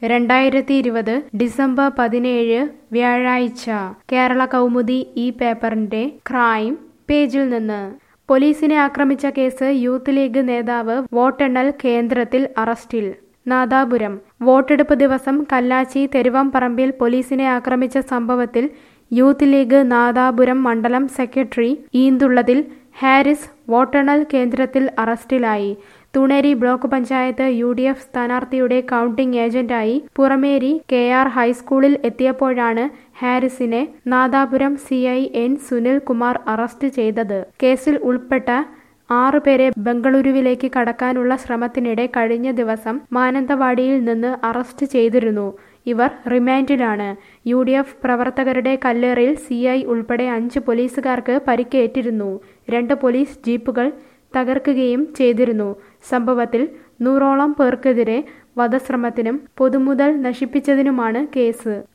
രണ്ടായിരത്തി ഇരുപത് ഡിസംബർ പതിനേഴ് വ്യാഴാഴ്ച കേരള കൗമുദി ഈ പേപ്പറിന്റെ ക്രൈം പേജിൽ നിന്ന് പോലീസിനെ ആക്രമിച്ച കേസ് യൂത്ത് ലീഗ് നേതാവ് വോട്ടെണ്ണൽ കേന്ദ്രത്തിൽ അറസ്റ്റിൽ നാദാപുരം വോട്ടെടുപ്പ് ദിവസം കല്ലാച്ചി തെരുവംപറമ്പിൽ പോലീസിനെ ആക്രമിച്ച സംഭവത്തിൽ യൂത്ത് ലീഗ് നാദാപുരം മണ്ഡലം സെക്രട്ടറി ഈന്തുള്ളതിൽ ഹാരിസ് വോട്ടെണ്ണൽ കേന്ദ്രത്തിൽ അറസ്റ്റിലായി Thuneri block panchayat U D F സ്ഥാനാർത്ഥിയുടെ കൗണ്ടിംഗ് ഏജന്റായി പുറമേരി കെ ആർ ഹൈസ്കൂളിൽ എത്തിയപ്പോഴാണ് ഹാരിസിനെ Nadapuram C I N Sunil Kumar arrest ചെയ്തത് കേസിൽ ഉൾപ്പെട്ട ആറുപേരെ ബംഗളൂരുവിലേക്ക് കടക്കാനുള്ള ശ്രമത്തിനിടെ കഴിഞ്ഞ ദിവസം മാനന്തവാടിയിൽ നിന്ന് അറസ്റ്റ് ചെയ്തിരുന്നു ഇവർ റിമാൻഡിലാണ് യു ഡി എഫ് പ്രവർത്തകരുടെ കല്ലേറിൽ സി ഐ ഉൾപ്പെടെ അഞ്ച് പോലീസുകാർക്ക് പരിക്കേറ്റിരുന്നു രണ്ട് പോലീസ് ജീപ്പുകൾ തകർക്കുകയും ചെയ്തിരുന്നു സംഭവത്തിൽ നൂറോളം പേർക്കെതിരെ വധശ്രമത്തിനും പൊതുമുതൽ നശിപ്പിച്ചതിനുമാണ് കേസ്